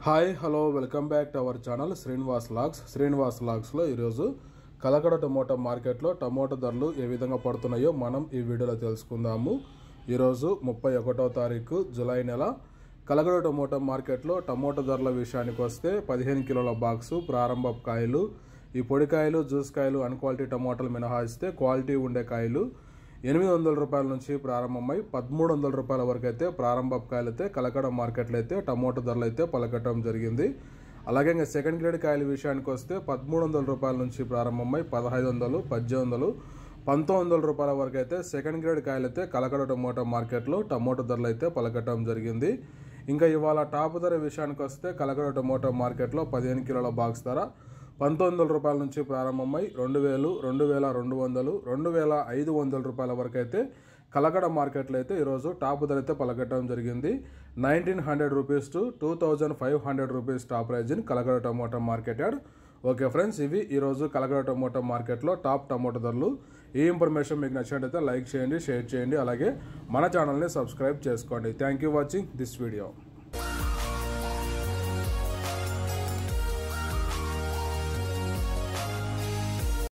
hi hello welcome back to our channel Srinivas vlogs Srinivas లాగ్స్లో ఈరోజు Kalakada tomato మార్కెట్లో టమోటా ధరలు ఏ విధంగా పడుతున్నాయో మనం ఈ వీడియోలో తెలుసుకుందాము ఈరోజు ముప్పై ఒకటో తారీఖు జూలై నెల కలగడ టమోటా మార్కెట్లో టమోటా ధరల విషయానికి వస్తే పదిహేను కిలోల బాక్సు ప్రారంభ కాయలు ఈ పొడికాయలు జ్యూస్ కాయలు అన్క్వాలిటీ టమోటాలు మినహాయిస్తే క్వాలిటీ ఉండే కాయలు ఎనిమిది వందల రూపాయల నుంచి ప్రారంభమై పదమూడు వందల రూపాయల వరకు అయితే ప్రారంభ కాయలు అయితే కలకడ మార్కెట్లో అయితే టమోటా ధరలు అయితే పలకటం జరిగింది అలాగే ఇంకా సెకండ్ గ్రేడ్ కాయల విషయానికి వస్తే పదమూడు వందల రూపాయల నుంచి ప్రారంభమై పదహైదు వందలు పద్దెనిమిది వందలు పంతొమ్మిది వందల రూపాయల వరకు అయితే సెకండ్ గ్రేడ్ కాయలు అయితే కలకడ టమోటా మార్కెట్లో టమోటా ధరలు అయితే పలకటం జరిగింది ఇంకా ఇవాళ టాప్ ధర విషయానికి వస్తే కలకడ టమోటా మార్కెట్లో పదిహేను కిలోల బాక్స్ ధర పంతొమ్మిది వందల రూపాయల నుంచి ప్రారంభమై రెండు వేలు రెండు వేల రెండు వందలు రెండు వేల ఐదు వందల రూపాయల వరకు అయితే కలకడ మార్కెట్లో అయితే ఈరోజు టాప్ ధర అయితే పలకటం జరిగింది nineteen hundred rupees to two thousand five hundred rupees top price in Kalakada tomato market yard okay friends ఇవి ఈరోజు కలకడ టమోటా మార్కెట్లో టాప్ టమోటా ధరలు ఈ ఇన్ఫర్మేషన్ మీకు నచ్చినట్టయితే లైక్ చేయండి షేర్ చేయండి అలాగే మన ఛానల్ని సబ్స్క్రైబ్ చేసుకోండి thank you watching this video